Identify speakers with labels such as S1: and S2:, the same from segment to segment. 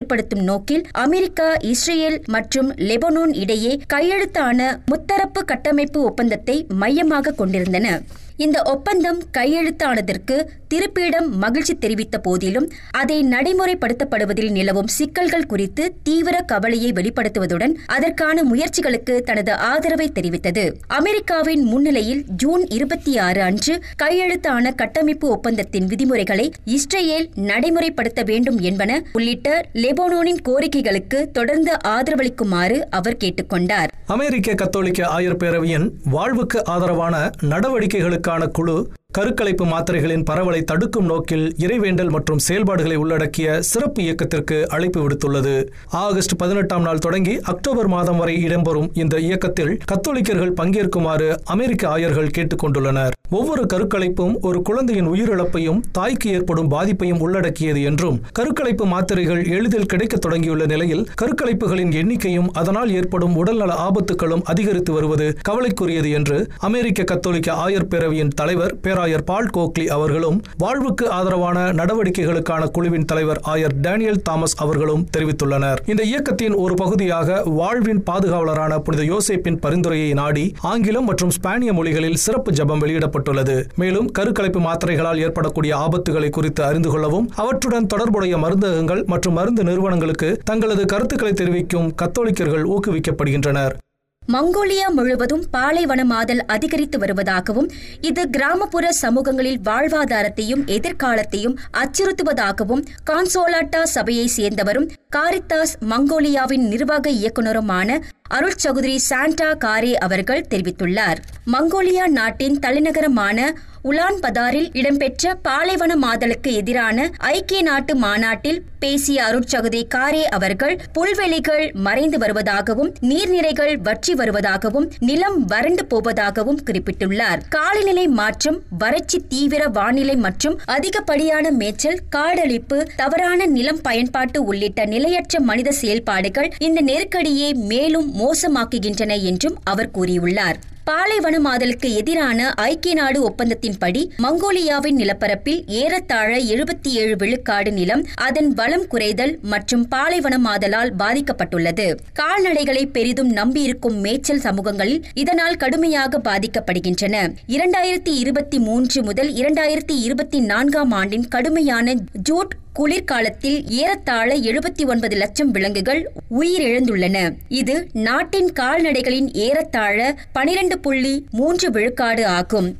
S1: ஏற்படுத்தும் நோக்கில் America Israel மற்றும் லெபனோன் இடையே கையெழுத்தான முத்தரப்பு கட்டமைப்பு ஒப்பந்தத்தை மையமாக கொண்டிருந்தன இந்த ஒப்பந்தம் கையெழுத்தானதற்கு திருப்பியிடம் மகிழ்ச்சி தெரிவித்த போதிலும் அதை நடைமுறைப்படுத்தப்படுவதில் நிலவும் சிக்கல்கள் குறித்து தீவிர கவலையை வெளிப்படுத்துவதுடன் அதற்கான முயற்சிகளுக்கு தனது ஆதரவை தெரிவித்தது அமெரிக்காவின் முன்னிலையில் ஜூன் இருபத்தி ஆறு அன்று கையெழுத்தான கட்டமைப்பு ஒப்பந்தத்தின் விதிமுறைகளை இஸ்ரேல் நடைமுறைப்படுத்த வேண்டும் என்பன உள்ளிட்ட லெபனோனின் கோரிக்கைகளுக்கு தொடர்ந்து ஆதரவளிக்குமாறு அவர் கேட்டுக்கொண்டார்
S2: அமெரிக்க கத்தோலிக்க ஆயர் பேரவையின் வாழ்வுக்கு ஆதரவான நடவடிக்கைகளுக்கான குழு கருக்கலைப்பு மாத்திரைகளின் பரவலை தடுக்கும் நோக்கில் இறைவேண்டல் மற்றும் செயல்பாடுகளை உள்ளடக்கிய சிறப்பு இயக்கத்திற்கு அழைப்பு விடுத்துள்ளது ஆகஸ்ட் பதினெட்டாம் நாள் தொடங்கி அக்டோபர் மாதம் வரை இடம்பெறும் இந்த இயக்கத்தில் கத்தோலிக்கர்கள் பங்கேற்குமாறு அமெரிக்க ஆயர்கள் கேட்டுக்கொண்டுள்ளனர் ஒவ்வொரு கருக்கலைப்பும் ஒரு குழந்தையின் உயிரிழப்பையும் தாய்க்கு ஏற்படும் பாதிப்பையும் உள்ளடக்கியது என்றும் கருக்கலைப்பு மாத்திரைகள் எளிதில் கிடைக்கத் தொடங்கியுள்ள நிலையில் கருக்கலைப்புகளின் எண்ணிக்கையும் அதனால் ஏற்படும் உடல்நல ஆபத்துகளும் அதிகரித்து வருவது கவலைக்குரியது என்று அமெரிக்க கத்தோலிக்க ஆயர் பேரவையின் தலைவர் பேராயர் பால் கோக்லி அவர்களும் வாழ்வுக்கு ஆதரவான நடவடிக்கைகளுக்கான குழுவின் தலைவர் ஆயர் டேனியல் தாமஸ் அவர்களும் தெரிவித்துள்ளனர் இந்த இயக்கத்தின் ஒரு பகுதியாக வாழ்வின் பாதுகாவலரான புனித யோசேப்பின் பரிந்துரையை நாடி ஆங்கிலம் மற்றும் ஸ்பானிய மொழிகளில் சிறப்பு ஜபம் வெளியிடப்பட்டுள்ளது மேலும் கருக்கலைப்பு மாத்திரைகளால் ஏற்படக்கூடிய ஆபத்துகளை குறித்து அறிந்து கொள்ளவும் அவற்றுடன் தொடர்புடைய மருந்தகங்கள் மற்றும் மருந்து நிறுவனங்களுக்கு தங்களது கருத்துக்களை தெரிவிக்கும் கத்தோலிக்கர்கள் ஊக்குவிக்கப்படுகின்றனர்
S1: மங்கோலியா முழுவதும் பாலைவனமாதல் அதிகரித்து வருவதாகவும் இது கிராமப்புற சமூகங்களில் வாழ்வாதாரத்தையும் எதிர்காலத்தையும் அச்சுறுத்துவதாகவும் கான்சோலாட்டா சபையை சேர்ந்தவரும் காரித்தாஸ் மங்கோலியாவின் நிர்வாக இயக்குநருமான அருள் சகோதரி சாண்டா காரே அவர்கள் தெரிவித்துள்ளார் மங்கோலியா நாட்டின் தலைநகரமான உலான் பதாரில் இடம்பெற்ற பாலைவன மாதலுக்கு எதிரான ஐக்கிய நாட்டு மாநாட்டில் பேசிய அருட்சகதி காரே அவர்கள் புல்வெளிகள் மறைந்து வருவதாகவும் நீர்நிலைகள் வற்றி வருவதாகவும் நிலம் வறண்டு போவதாகவும் குறிப்பிட்டுள்ளார் காலநிலை மாற்றம் வறட்சி தீவிர வானிலை மற்றும் அதிகப்படியான மேய்ச்சல் காடழிப்பு தவறான நிலம் பயன்பாட்டு உள்ளிட்ட நிலையற்ற மனித செயல்பாடுகள் இந்த நெருக்கடியை மேலும் மோசமாக்குகின்றன என்றும் அவர் கூறியுள்ளார் பாலைவனமாதலுக்கு எதிரான ஐக்கிய நாடு ஒப்பந்தத்தின்படி மங்கோலியாவின் நிலப்பரப்பில் ஏறத்தாழ எழுபத்தி ஏழு விழுக்காடு நிலம் அதன் வளம் குறைதல் மற்றும் பாலைவனமாதலால் பாதிக்கப்பட்டுள்ளது கால்நடைகளை பெரிதும் நம்பியிருக்கும் மேய்ச்சல் சமூகங்களில் இதனால் கடுமையாக பாதிக்கப்படுகின்றன இரண்டாயிரத்தி இருபத்தி மூன்று முதல் இரண்டாயிரத்தி இருபத்தி நான்காம் ஆண்டின் கடுமையான ஜூட் குளிர்காலத்தில் ஏறத்தாழ எழுபத்தி ஒன்பது லட்சம் விலங்குகள் உயிரிழந்துள்ளன இது நாட்டின் கால்நடைகளின் ஏறத்தாழ பனிரெண்டு புள்ளி மூன்று விழுக்காடு ஆகும்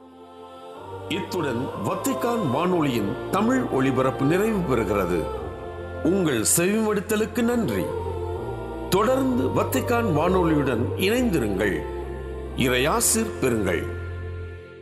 S3: இத்துடன் வத்திக்கான் வானொலியின் தமிழ் ஒளிபரப்பு நிறைவு பெறுகிறது உங்கள் செவிமடுத்தலுக்கு நன்றி தொடர்ந்து வத்திக்கான் வானொலியுடன் இணைந்திருங்கள் இறையாசிர் பெறுங்கள்